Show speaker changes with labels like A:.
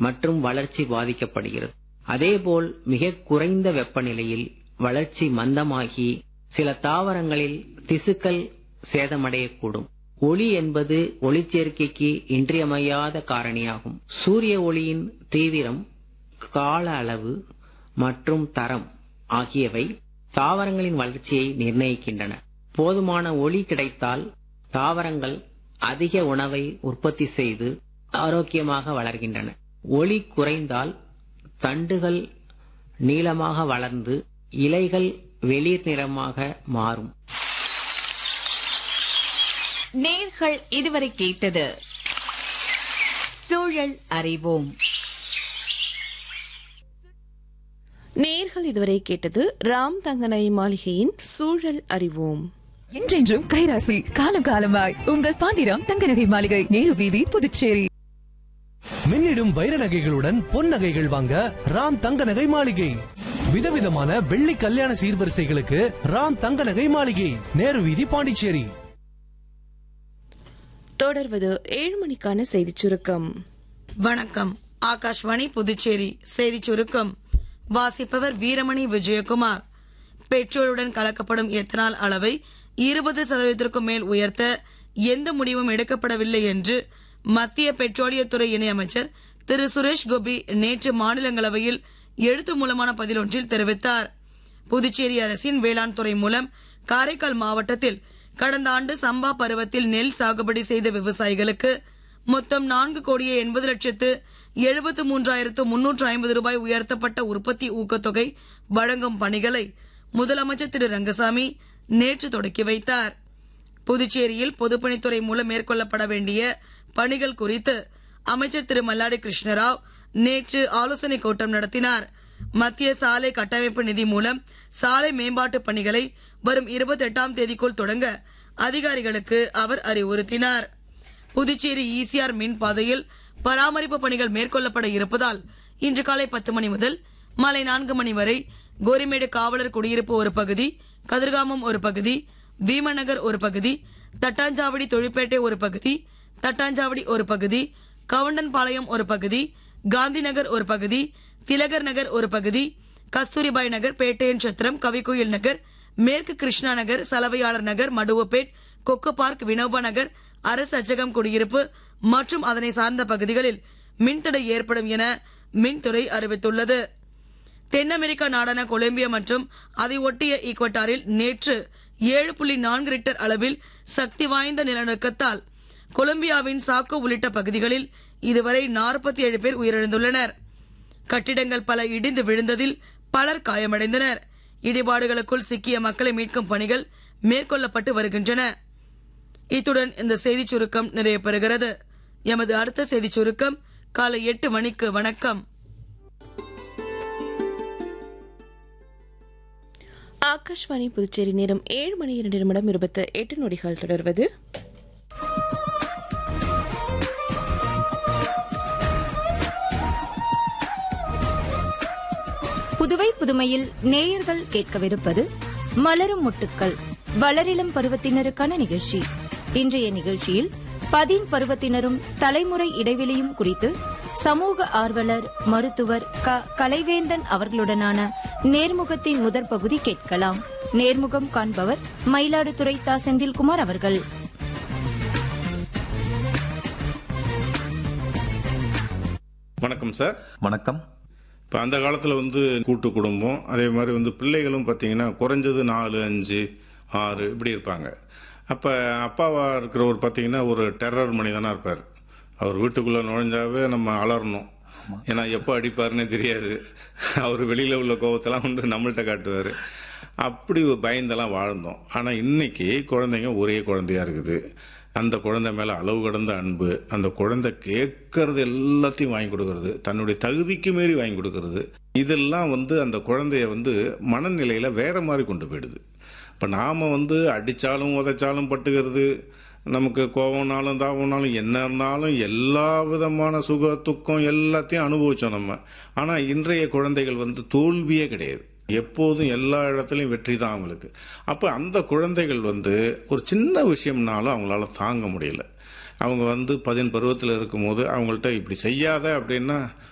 A: மற்றும் வளர்ச்சி பாதிக்கப்படுகிறது அதேபோல் மிக குறைந்த வெப்பநிலையில் வளர்ச்சி மந்தமாகி சில தாவரங்களில் திசுக்கள் சேதமடையக்கூடும் ஒளி என்பது ஒளிச்சேர்க்கைக்கு இன்றியமையாத காரணியாகும் சூரிய ஒளியின் தீவிரம் கால அளவு மற்றும் தரம் ஆகியவை தாவரங்களின் வளர்ச்சியை நிர்ணயிக்கின்றன போதுமான ஒளி கிடைத்தால் தாவரங்கள் அதிக உணவை உற்பத்தி செய்து ஆரோக்கியமாக வளர்கின்றன ஒளி குறைந்தால் தண்டுகள் நீளமாக வளர்ந்து இலைகள் வெளிர் நிறமாக மாறும்
B: நேர்கள் இதுவரை கேட்டது சூழல் அறிவோம்
C: நேர்கள் இதுவரை கேட்டது ராம் தங்கனை மாளிகையின் சூழல் அறிவோம்
D: என்றென்றும் கைராசி காலம் காலமாய் உங்கள் பாண்டிராம் தங்கநகை மாளிகை நேரு வீதி புதுச்சேரி
E: மின்னிடும் வைர நகைகளுடன் பொன் நகைகள் வாங்க ராம் தங்க நகை மாளிகை விதவிதமான வெள்ளி கல்யாண சீர்வரிசைகளுக்கு ராம் தங்க நகை மாளிகை நேரு வீதி பாண்டிச்சேரி
C: தொடர்வது ஏழு மணிக்கான செய்திச் சுருக்கம்
F: வணக்கம் ஆகாஷ்வாணி புதுச்சேரி செய்தி சுருக்கம் வாசிப்பவர் வீரமணி விஜயகுமார் பெட்ரோலுடன் கலக்கப்படும் எத்தனால் அளவை இருபது சதவீதத்திற்கும் மேல் உயர்த்த எந்த முடிவும் எடுக்கப்படவில்லை என்று மத்திய பெட்ரோலியத்துறை இணையமைச்சர் திரு சுரேஷ் கோபி நேற்று மாநிலங்களவையில் எழுத்து மூலமான பதிலொன்றில் தெரிவித்தார் புதுச்சேரி அரசின் வேளாண் துறை மூலம் காரைக்கால் மாவட்டத்தில் கடந்த ஆண்டு சம்பா பருவத்தில் நெல் சாகுபடி செய்த விவசாயிகளுக்கு மொத்தம் நான்கு கோடியே எண்பது லட்சத்து எழுபத்து மூன்றாயிரத்து முன்னூற்று ஐம்பது ரூபாய் உயர்த்தப்பட்ட உற்பத்தி ஊக்கத்தொகை வழங்கும் பணிகளை முதலமைச்சர் திரு ரங்கசாமி நேற்று தொடக்கி வைத்தார் புதுச்சேரியில் பொதுப்பணித்துறை மூலம் மேற்கொள்ளப்பட வேண்டிய பணிகள் குறித்து அமைச்சர் திரு மல்லாடி கிருஷ்ணராவ் நேற்று ஆலோசனை கூட்டம் நடத்தினார் மத்திய சாலை கட்டமைப்பு நிதி மூலம் சாலை மேம்பாட்டு பணிகளை வரும் இருபத்தி எட்டாம் தேதிக்குள் தொடங்க அதிகாரிகளுக்கு அவர் அறிவுறுத்தினார் புதுச்சேரி ஈசிஆர் மின் பாதையில் பராமரிப்பு பணிகள் மேற்கொள்ளப்பட இருப்பதால் இன்று காலை பத்து மணி முதல் மாலை நான்கு மணி வரை கோரிமேடு காவலர் குடியிருப்பு ஒரு பகுதி கதிர்காமம் ஒரு பகுதி வீமநகர் ஒரு பகுதி தட்டாஞ்சாவடி தொழிற்பேட்டை ஒரு பகுதி தட்டாஞ்சாவடி ஒரு பகுதி கவுண்டன்பாளையம் ஒரு பகுதி காந்திநகர் ஒரு பகுதி திலகர் நகர் ஒரு பகுதி கஸ்தூரிபாய் நகர் பேட்டையன் சத்திரம் கவிக்குயில் நகர் மேற்கு கிருஷ்ணா நகர் சலவையாளர் நகர் மடுவப்பேட் கொக்கு பார்க் வினோபா நகர் அரசு அச்சகம் குடியிருப்பு மற்றும் அதனை சார்ந்த பகுதிகளில் மின்தடை ஏற்படும் என மின்துறை அறிவித்துள்ளது தென் அமெரிக்கா நாடான கொலம்பியா மற்றும் அதை ஒட்டிய ஈக்வட்டாரில் நேற்று ஏழு புள்ளி நான்கு ரிக்டர் அளவில் சக்தி வாய்ந்த நிலநடுக்கத்தால் கொலம்பியாவின் சாக்கோ உள்ளிட்ட பகுதிகளில் இதுவரை நாற்பத்தி ஏழு பேர் உயிரிழந்துள்ளனர் கட்டிடங்கள் பல இடிந்து விழுந்ததில் பலர் காயமடைந்தனர் இடிபாடுகளுக்குள் சிக்கிய மக்களை மீட்கும் பணிகள் மேற்கொள்ளப்பட்டு வருகின்றன இத்துடன் இந்த செய்திச் சுருக்கம் நிறைவு பெறுகிறது எமது அடுத்த செய்திச் சுருக்கம் காலை எட்டு மணிக்கு வணக்கம்
C: ஆகாஷ்வாணி புதுச்சேரி நேரம் ஏழு மணி இரண்டு நிமிடம் இருபத்தி எட்டு நொடிகள் தொடர்வது
G: புதுவை புதுமையில் நேயர்கள் கேட்கவிருப்பது மலரும் முட்டுக்கள் வளரிளம் பருவத்தினருக்கான நிகழ்ச்சி இன்றைய நிகழ்ச்சியில் பதின் பருவத்தினரும் தலைமுறை இடைவெளியும் குறித்து சமூக ஆர்வலர் மருத்துவர் க கலைவேந்தன் அவர்களுடனான நேர்முகத்தின் முதற் பகுதி கேட்கலாம் நேர்முகம் காண்பவர் மயிலாடுதுறை தா செந்தில்குமார் அவர்கள்
H: வணக்கம் சார்
I: வணக்கம்
H: இப்போ அந்த காலத்தில் வந்து கூட்டு குடும்பம் அதே மாதிரி வந்து பிள்ளைகளும் பார்த்தீங்கன்னா குறைஞ்சது நாலு அஞ்சு ஆறு இப்படி இருப்பாங்க அப்போ அப்பாவாக இருக்கிறவர் பார்த்தீங்கன்னா ஒரு டெரர் மனிதனாக இருப்பார் அவர் வீட்டுக்குள்ளே நுழைஞ்சாவே நம்ம அலறணும் ஏன்னா எப்போ அடிப்பாருன்னே தெரியாது அவர் வெளியில் உள்ள கோவத்தெல்லாம் வந்து நம்மள்கிட்ட காட்டுவார் அப்படி பயந்தெல்லாம் வாழ்ந்தோம் ஆனால் இன்னைக்கு குழந்தைங்க ஒரே குழந்தையா இருக்குது அந்த குழந்தை மேலே அளவு கடந்த அன்பு அந்த குழந்தை கேட்கறது எல்லாத்தையும் வாங்கி கொடுக்கறது தன்னுடைய தகுதிக்கு மீறி வாங்கி கொடுக்கறது இதெல்லாம் வந்து அந்த குழந்தைய வந்து மனநிலையில் வேற மாதிரி கொண்டு போயிடுது இப்போ நாம் வந்து அடித்தாலும் உதைச்சாலும் பட்டுக்கிறது நமக்கு கோவம்னாலும் தாவம்னாலும் என்ன இருந்தாலும் எல்லா விதமான சுக துக்கம் எல்லாத்தையும் அனுபவிச்சோம் நம்ம ஆனால் இன்றைய குழந்தைகள் வந்து தோல்வியே கிடையாது எப்போதும் எல்லா இடத்துலையும் வெற்றி தான் அவங்களுக்கு அப்போ அந்த குழந்தைகள் வந்து ஒரு சின்ன விஷயம்னாலும் அவங்களால தாங்க முடியல அவங்க வந்து பதின் பருவத்தில் இருக்கும்போது அவங்கள்ட்ட இப்படி செய்யாத அப்படின்னா